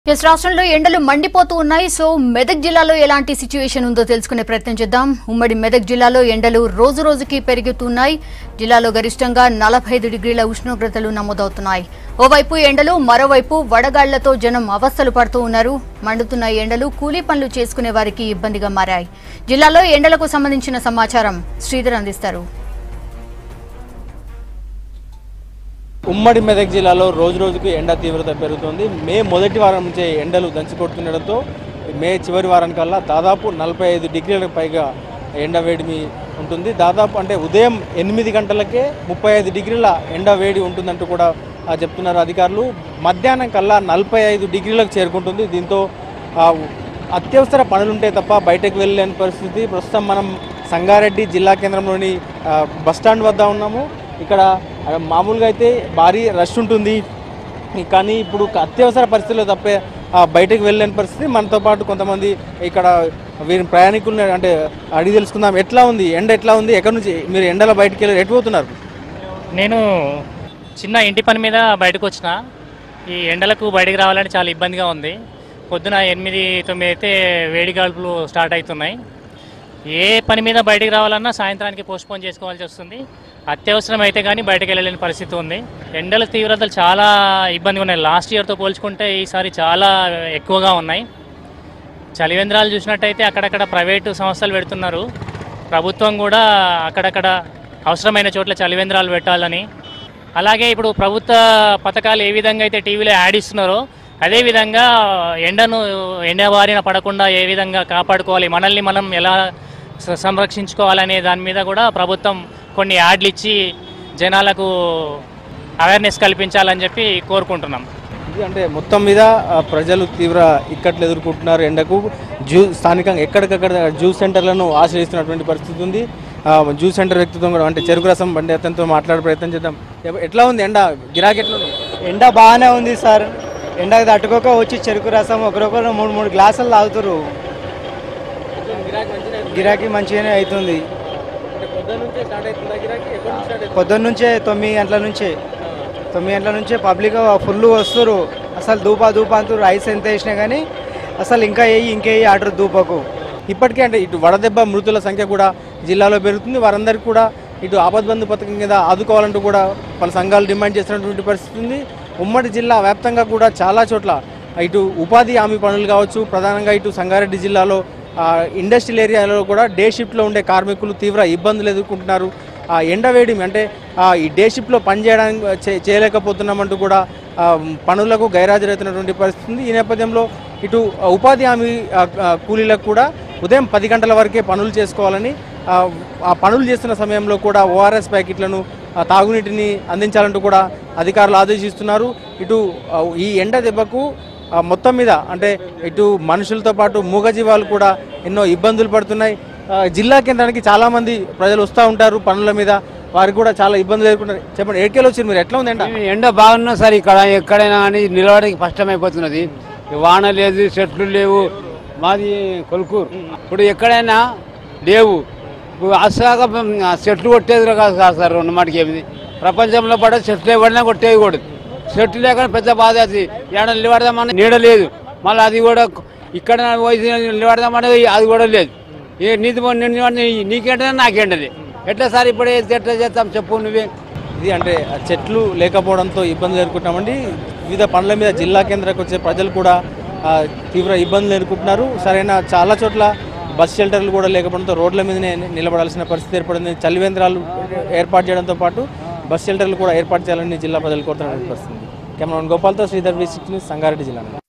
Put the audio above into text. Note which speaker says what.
Speaker 1: Yes రాష్ట్రంలో ఎండలు మండిపోతూ ఉన్నాయి సో మెదక్ జిల్లాలో ఎలాంటి సిచ్యువేషన్ ఉందో తెలుసుకునే ప్రయత్నం చేద్దాం ఉమ్మడి మెదక్ జిల్లాలో ఎండలు రోజు రోజుకి పెరుగుతున్నాయి జిల్లాలో గరిష్టంగా నలభై ఐదు డిగ్రీల ఉష్ణోగ్రతలు నమోదవుతున్నాయి ఓవైపు ఎండలు మరోవైపు వడగాళ్లతో జనం అవస్థలు పడుతూ ఉన్నారు మండుతున్న ఎండలు కూలీ పనులు చేసుకునే వారికి ఇబ్బందిగా మారాయి జిల్లాలో ఎండలకు సంబంధించిన సమాచారం శ్రీధర్ అందిస్తారు
Speaker 2: ఉమ్మడి మెదక్ జిల్లాలో రోజు రోజుకు ఎండ తీవ్రత పెరుగుతుంది మే మొదటి వారం నుంచే ఎండలు దంచి కొడుతుండడంతో మే చివరి వారానికల్లా దాదాపు నలభై ఐదు డిగ్రీలకు పైగా ఎండ వేడిమి ఉంటుంది దాదాపు అంటే ఉదయం ఎనిమిది గంటలకే ముప్పై ఐదు డిగ్రీల ఎండ వేడి ఉంటుందంటూ కూడా ఆ, చెప్తున్నారు అధికారులు మధ్యాహ్నం కల్లా నలభై ఐదు డిగ్రీలకు చేరుకుంటుంది దీంతో ఆ, అత్యవసర పనులుంటే తప్ప బయటకు వెళ్ళలేని పరిస్థితి ప్రస్తుతం మనం సంగారెడ్డి జిల్లా కేంద్రంలోని ఆ, బస్టాండ్ వద్ద ఉన్నాము ఇక్కడ ఆ, మామూలుగా అయితే భారీ రష్ ఉంటుంది కానీ ఇప్పుడు ఒక అత్యవసర పరిస్థితుల్లో తప్పే ఆ, బయటకు వెళ్ళలేని పరిస్థితి మనతో పాటు కొంతమంది ఇక్కడ వీరి ప్రయాణికులను అంటే అడిగి తెలుసుకుందాం ఎట్లా ఉంది ఎండ ఎట్లా ఉంది ఎక్కడి నుంచి మీరు ఎండలో బయటకు వెళ్ళి ఎటు పోతున్నారు
Speaker 3: నేను చిన్న ఇంటి పని మీద బయటకు వచ్చిన ఈ ఎండలకు బయటకు రావాలంటే చాలా ఇబ్బందిగా ఉంది పొద్దున ఎనిమిది తొమ్మిది అయితే వేడి గాల్పులు స్టార్ట్ అవుతున్నాయి ఏ పని మీద బయటికి రావాలన్నా సాయంత్రానికి పోస్ట్పోన్ చేసుకోవాల్సి వస్తుంది అత్యవసరం అయితే కానీ బయటకు వెళ్ళలేని పరిస్థితి ఉంది ఎండల తీవ్రతలు చాలా ఇబ్బందిగా ఉన్నాయి లాస్ట్ ఇయర్తో పోల్చుకుంటే ఈసారి చాలా ఎక్కువగా ఉన్నాయి చలివేంద్రాలు చూసినట్టయితే అక్కడక్కడ ప్రైవేటు సంస్థలు పెడుతున్నారు ప్రభుత్వం కూడా అక్కడక్కడ అవసరమైన చోట్ల చలివేంద్రాలు పెట్టాలని అలాగే ఇప్పుడు ప్రభుత్వ పథకాలు ఏ విధంగా అయితే టీవీలో యాడ్ ఇస్తున్నారో అదేవిధంగా ఎండను ఎండ బారిన పడకుండా ఏ విధంగా కాపాడుకోవాలి మనల్ని మనం ఎలా స- సంరక్షించుకోవాలనే దాని మీద కూడా ప్రభుత్వం కొన్ని యాడ్లు ఇచ్చి జనాలకు అవేర్నెస్ కల్పించాలని చెప్పి కోరుకుంటున్నాం
Speaker 2: ఇది అంటే మొత్తం మీద ఆ, ప్రజలు తీవ్ర ఇక్కట్లు ఎదుర్కొంటున్నారు ఎండకు జ్యూ స్థానికంగా ఎక్కడికక్కడ జ్యూస్ సెంటర్లను ఆశ్రయిస్తున్నటువంటి పరిస్థితి ఉంది ఆ, జ్యూస్ సెంటర్ వ్యక్తిత్వం కూడా అంటే చెరుకు రసం బండి అతనితో మాట్లాడే ప్రయత్నం చేద్దాం ఎ- ఎట్లా ఉంది ఎండ గిరాకీ ఎట్లా ఉంది
Speaker 4: ఎండ బాగానే ఉంది సార్ ఎండకు తట్టుకోక వచ్చి చెరుకు రసం ఒకరొకరు మూడు మూడు గ్లాసులు తాగుతారు గిరాకీ మంచిగానే అవుతుంది పొద్దున్న నుంచే తొమ్మిది గంటల నుంచే తొమ్మిది గంటల నుంచే పబ్లిక్ ఫుల్ వస్తారు అసలు దూపా దూపా అంటారు రైస్ ఎంత వేసినా కానీ అసలు ఇంకా వేయి ఇంకేయి ఆర్డర్ దూపకు
Speaker 2: ఇప్పటికే అంటే ఇటు వడదెబ్బ మృతుల సంఖ్య కూడా జిల్లాలో పెరుగుతుంది వారందరికీ కూడా ఇటు ఆపద్బంధు పథకం కింద ఆదుకోవాలంటూ కూడా పలు సంఘాలు డిమాండ్ చేస్తున్నటువంటి పరిస్థితి ఉంది ఉమ్మడి జిల్లా వ్యాప్తంగా కూడా చాలా చోట్ల ఇటు ఉపాధి హామీ పనులు కావచ్చు ప్రధానంగా ఇటు సంగారెడ్డి జిల్లాలో ఆ, ఇండస్ట్రియల్ ఏరియాలో కూడా డే షిఫ్ట్లో ఉండే కార్మికులు తీవ్ర ఇబ్బందులు ఎదుర్కొంటున్నారు ఆ ఎండ వేడిమి అంటే ఆ, ఈ డే షిఫ్ట్లో పనిచేయడానికి చే- చేయలేకపోతున్నామంటూ కూడా ఆ, పనులకు గైరాజరైతున్నటువంటి పరిస్థితి ఉంది ఈ నేపథ్యంలో ఇటు ఆ, ఉపాధి హామీ ఆ, ఆ, కూలీలకు కూడా ఉదయం పది గంటల వరకే పనులు చేసుకోవాలని ఆ, ఆ పనులు చేస్తున్న సమయంలో కూడా ఓఆర్ఎస్ ప్యాకెట్లను ఆ, తాగునీటిని అందించాలంటూ కూడా అధికారులు ఆదేశిస్తున్నారు ఇటు ఆ, ఈ ఎండ దెబ్బకు ఆ, మొత్తం మీద అంటే ఇటు మనుషులతో పాటు మూగజీవాలు కూడా ఎన్నో ఇబ్బందులు పడుతున్నాయి ఆ, జిల్లా కేంద్రానికి చాలామంది ప్రజలు వస్తూ ఉంటారు పనుల మీద వారికి కూడా చాలా ఇబ్బందులు ఎదుర్కొంటారు చెప్పండి ఏడుకెళ్ళి వచ్చారు మీరు ఎట్లా ఉంది ఎండ
Speaker 5: ఎండ బాగున్నా సార్ ఇక్కడ ఎక్కడైనా కానీ నిలబడడానికి కష్టమైపోతున్నది ఈ వాన లేదు చెట్లు లేవు మాది కొలుకూరు ఇప్పుడు ఎక్కడైనా లేవు ఇప్పుడు అసలు చెట్లు కొట్టేది కాదు కాదు సార్ రెండు మాటకి ఏమిది ప్రపంచంలో పడ చెట్లు పడినా కొట్టేది కూడా చెట్లు లేకుండా పెద్ద బాధ అది ఏడ నిలబడదామని నీడ లేదు మళ్ళీ అది కూడా ఇక్కడ పోయి నిలబడదామనేది అది కూడా లేదు ఏ నీతి నీకేంటనే నాకేంటది ఎట్లా సార్ ఇప్పుడు ఎట్లా చేస్తాం చెప్పు నువ్వే
Speaker 2: ఇది అంటే ఆ చెట్లు లేకపోవడంతో ఇబ్బందులు ఎదుర్కొంటామండి వివిధ పనుల మీద జిల్లా కేంద్రానికి వచ్చే ప్రజలు కూడా ఆ, తీవ్ర ఇబ్బందులు ఎదుర్కొంటున్నారు సరైన చాలా చోట్ల బస్ షెల్టర్లు కూడా లేకపోవడంతో రోడ్ల మీదనే నిలబడాల్సిన పరిస్థితి ఏర్పడింది చలివేంద్రాలు ఏర్పాటు చేయడంతో పాటు బస్ షెల్టర్లు కూడా ఏర్పాటు చేయాలని జిల్లా ప్రజలు కోరుతున్న పరిస్థితి కెమెరాన్ గోపాల్తో Sridhar V six news Sangareddy జిల్లా నుండి.